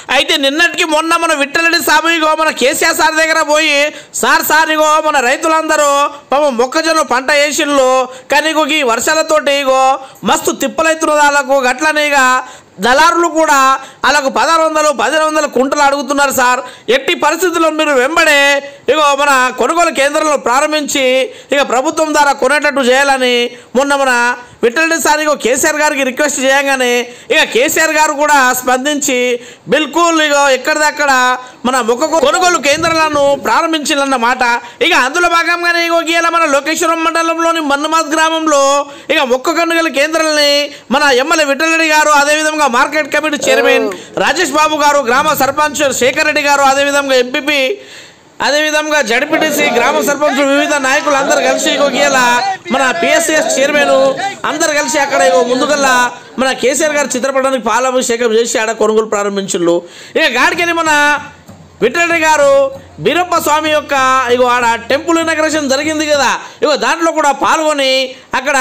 అయితే నిన్నటికి మొన్న మన విట్టలడి సాబు ఇగో మన కేసీఆర్ సార్ దగ్గర పోయి సార్ సార్ ఇగో మన రైతులందరూ పాపం మొక్కజొన్న పంట వేసిళ్ళు కానీ ఇగో ఈ వర్షాలతోటి ఇగో మస్తు తిప్పలైతున్న వాళ్ళకు గట్లనే ఇక దళారులు కూడా వాళ్ళకు పదహారు వందలు పదిహేను వందలు కుంటలు అడుగుతున్నారు సార్ ఎట్టి పరిస్థితుల్లో మీరు వెంబడే ఇగో మన కొనుగోలు కేంద్రంలో ప్రారంభించి ఇక ప్రభుత్వం ద్వారా కొనేటట్టు చేయాలని మొన్న మన విఠలరెడ్డి సార్ ఇగో కేసీఆర్ గారికి రిక్వెస్ట్ చేయగానే ఇక కేసీఆర్ గారు కూడా స్పందించి బిల్కుల్ ఇగో ఎక్కడిదక్కడ మన ముఖ కొనుగోలు కేంద్రాలను ప్రారంభించాలన్నమాట ఇక అందులో భాగంగానే ఇగో గీయాల మన లోకేశ్వరం మండలంలోని మన్నమాద్ గ్రామంలో ఇక మొక్క కొనుగోలు కేంద్రాలని మన ఎమ్మెల్యే విఠలరెడ్డి గారు అదేవిధంగా market committee chairman Rajesh Babu garu గ్రామ సర్పంచ్ శేఖర్ రెడ్డి గారు అదేవిధంగా ఎంపీపీ అదేవిధంగా జడ్పీటీసీ గ్రామ సర్పంచ్ వివిధ నాయకులు అందరు కలిసి ఇగో గీయాల మన పిఎస్సిఎస్ చైర్మన్ అందరు కలిసి అక్కడ ఇగో ముందుగల్లా మన కేసీఆర్ గారి చిత్రపటానికి పాలాభిషేకం చేసి ఆడ కొనుగోలు ప్రారంభించుళ్ళు ఇక గాడికెళ్ళి మన విఠలరెడ్డి గారు బీరప్ప స్వామి యొక్క ఇగో ఆడ టెంపుల్ ఇనాగ్రేషన్ జరిగింది కదా ఇగో దాంట్లో కూడా పాల్గొని అక్కడ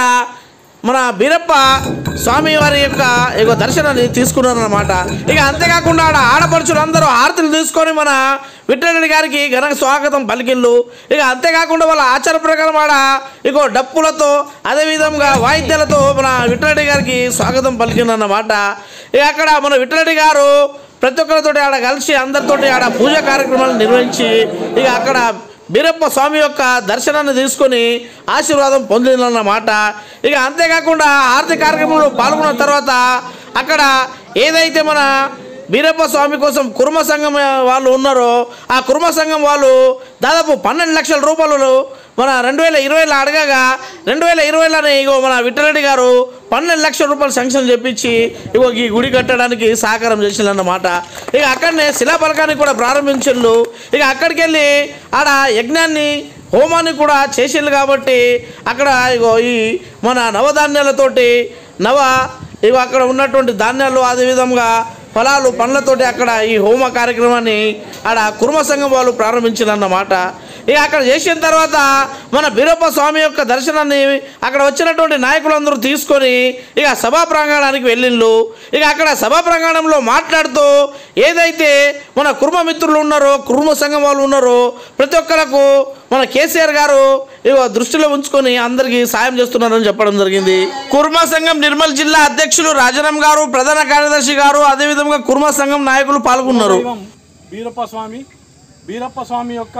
మన బీరప్ప స్వామి వారి యొక్క ఇగో దర్శనాన్ని తీసుకున్నారు అనమాట ఇక అంతేకాకుండా ఆడ ఆడపడుచులు అందరూ హారతులు తీసుకొని మన విఠలరెడ్డి గారికి ఘన స్వాగతం పలికిళ్ళు ఇక అంతేకాకుండా వాళ్ళ ఆచార ప్రకారం ఆడ ఇగో డప్పులతో అదేవిధంగా వాయిద్యాలతో మన విఠలరెడ్డి గారికి స్వాగతం పలికిందన్నమాట ఇక అక్కడ మన విఠలరెడ్డి గారు ప్రతి ఒక్కరితోటి ఆడ కలిసి అందరితోటి ఆడ పూజ కార్యక్రమాలు నిర్వహించి ఇక అక్కడ బీరప్ప స్వామి యొక్క దర్శనాన్ని తీసుకొని ఆశీర్వాదం పొందిందన్నమాట ఇక అంతేకాకుండా ఆర్థిక కార్యక్రమంలో పాల్గొన్న తర్వాత అక్కడ ఏదైతే మన బీరప్ప స్వామి కోసం కుర్మ సంఘం వాళ్ళు ఉన్నారో ఆ కుర్మ సంఘం వాళ్ళు దాదాపు పన్నెండు లక్షల రూపాయలు మన రెండు వేల ఇరవైలో అడగగా రెండు వేల ఇరవైలోనే ఇగో మన విఠలరెడ్డి గారు పన్నెండు లక్షల రూపాయలు శాంక్షన్ చెప్పించి ఇగో ఈ గుడి కట్టడానికి సహకారం చేసిందన్నమాట ఇక అక్కడనే శిలాఫలకాన్ని కూడా ప్రారంభించిండు ఇక అక్కడికి వెళ్ళి ఆడ యజ్ఞాన్ని హోమాన్ని కూడా చేసిండు కాబట్టి అక్కడ ఇగో ఈ మన నవధాన్యాలతోటి నవ ఇవి అక్కడ ఉన్నటువంటి ధాన్యాలు అదేవిధంగా ఫలాలు పండ్లతోటి అక్కడ ఈ హోమ కార్యక్రమాన్ని ఆడ కుర్మ సంఘం వాళ్ళు ప్రారంభించారన్నమాట ఇక అక్కడ చేసిన తర్వాత మన బీరప్ప స్వామి యొక్క దర్శనాన్ని అక్కడ వచ్చినటువంటి నాయకులందరూ తీసుకొని ఇక సభా ప్రాంగణానికి వెళ్ళిళ్ళు ఇక అక్కడ సభా ప్రాంగణంలో మాట్లాడుతూ ఏదైతే మన కుర్మ మిత్రులు ఉన్నారో కుర్మ సంఘం వాళ్ళు ఉన్నారో ప్రతి ఒక్కరికి మన కేసీఆర్ గారు ఇగో దృష్టిలో ఉంచుకొని అందరికీ సాయం చేస్తున్నారని చెప్పడం జరిగింది కుర్మ సంఘం నిర్మల్ జిల్లా అధ్యక్షులు రాజనం గారు ప్రధాన కార్యదర్శి గారు అదేవిధంగా కుర్మ సంఘం నాయకులు పాల్గొన్నారు దైవం బీరప్ప స్వామి బీరప్ప స్వామి యొక్క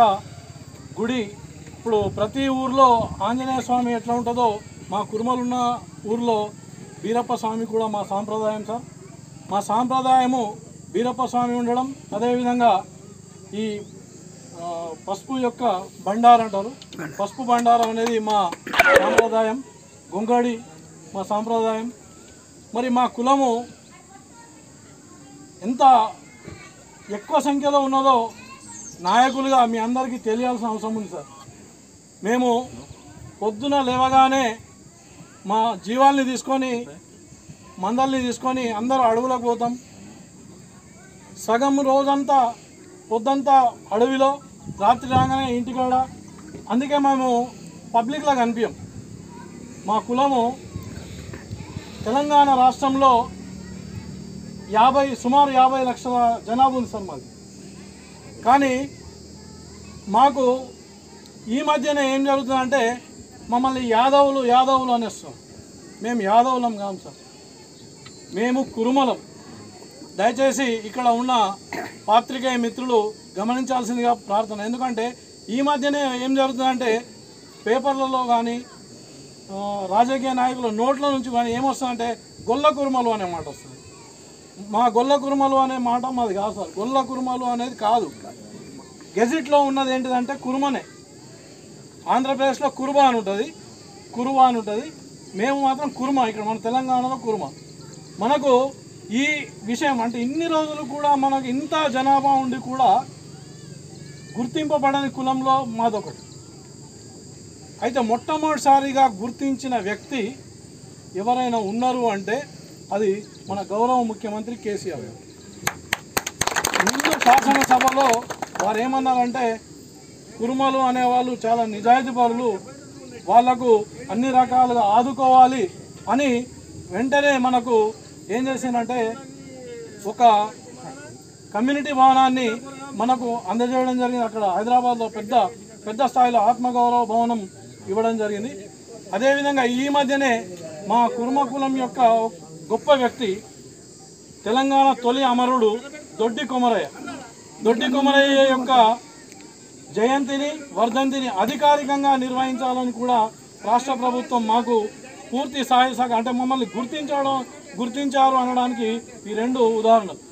గుడి ఇప్పుడు ప్రతి ఊర్లో ఆంజనేయ స్వామి ఎట్లా ఉంటుందో మా కురుమలున్న ఊర్లో బీరప్ప స్వామి కూడా మా సాంప్రదాయం సార్ మా సాంప్రదాయము బీరప్ప స్వామి ఉండడం అదేవిధంగా ఈ ఆ, పసుపు యొక్క బండారు అంటారు పసుపు బండారం అనేది మా సాంప్రదాయం గొంగడి మా సాంప్రదాయం మరి మా కులము ఎంత ఎక్కువ సంఖ్యలో ఉన్నదో నాయకులుగా మీ అందరికీ తెలియాల్సిన అవసరం ఉంది సార్ మేము పొద్దున లేవగానే మా జీవాల్ని తీసుకొని మందల్ని తీసుకొని అందరూ అడవులకు పోతాం సగం రోజంతా పొద్దంతా అడవిలో రాత్రి రాగానే ఇంటికాడ అందుకే మేము పబ్లిక్లో కనిపించాం మా కులము తెలంగాణ రాష్ట్రంలో యాభై సుమారు యాభై లక్షల జనాభా ఉంది సార్ మాది కానీ మాకు ఈ మధ్యనే ఏం జరుగుతుందంటే మమ్మల్ని యాదవులు యాదవులు అనేస్తాం మేము యాదవులం కాము సార్ మేము కురుమలం దయచేసి ఇక్కడ ఉన్న పాత్రికేయ మిత్రులు గమనించాల్సిందిగా ప్రార్థన ఎందుకంటే ఈ మధ్యనే ఏం జరుగుతుందంటే పేపర్లలో కానీ ఆ, రాజకీయ నాయకుల నోట్ల నుంచి కానీ ఏమొస్తుందంటే గొల్ల కురుమలు అనే మాట వస్తుంది మా గొల్ల కురుమలు అనే మాట మాది కాదు సార్ గొల్ల కురుమలు అనేది కాదు గెజిట్లో ఉన్నది ఏంటిదంటే కురుమనే ఆంధ్రప్రదేశ్లో కురుబా అని ఉంటుంది కురువా అని ఉంటుంది మేము మాత్రం కురుమ ఇక్కడ మన తెలంగాణలో కురుమ మనకు ఈ విషయం అంటే ఇన్ని రోజులు కూడా మనకు ఇంత జనాభా ఉండి కూడా గుర్తింపబడని కులంలో మాదొకటి అయితే మొట్టమొదటిసారిగా గుర్తించిన వ్యక్తి ఎవరైనా ఉన్నారు అంటే అది మన గౌరవ ముఖ్యమంత్రి కేసీఆర్ గారు ముందు శాసనసభలో వారు ఏమన్నారంటే కురుమలు అనేవాళ్ళు చాలా నిజాయితీ పరులు వాళ్లకు అన్ని రకాలుగా ఆదుకోవాలి అని వెంటనే మనకు ఏం చేసిందంటే ఒక కమ్యూనిటీ భవనాన్ని మనకు అందజేయడం జరిగింది అక్కడ హైదరాబాద్లో పెద్ద పెద్ద స్థాయిలో ఆత్మగౌరవ భవనం ఇవ్వడం జరిగింది అదేవిధంగా ఈ మధ్యనే మా కుర్మ కులం యొక్క గొప్ప వ్యక్తి తెలంగాణ తొలి అమరుడు దొడ్డి కొమరయ్య దొడ్డి కొమరయ్య యొక్క జయంతిని వర్ధంతిని అధికారికంగా నిర్వహించాలని కూడా రాష్ట్ర ప్రభుత్వం మాకు పూర్తి సహాయ సహకారం అంటే మమ్మల్ని గుర్తించడం గుర్తించారు అనడానికి ఈ రెండు ఉదాహరణలు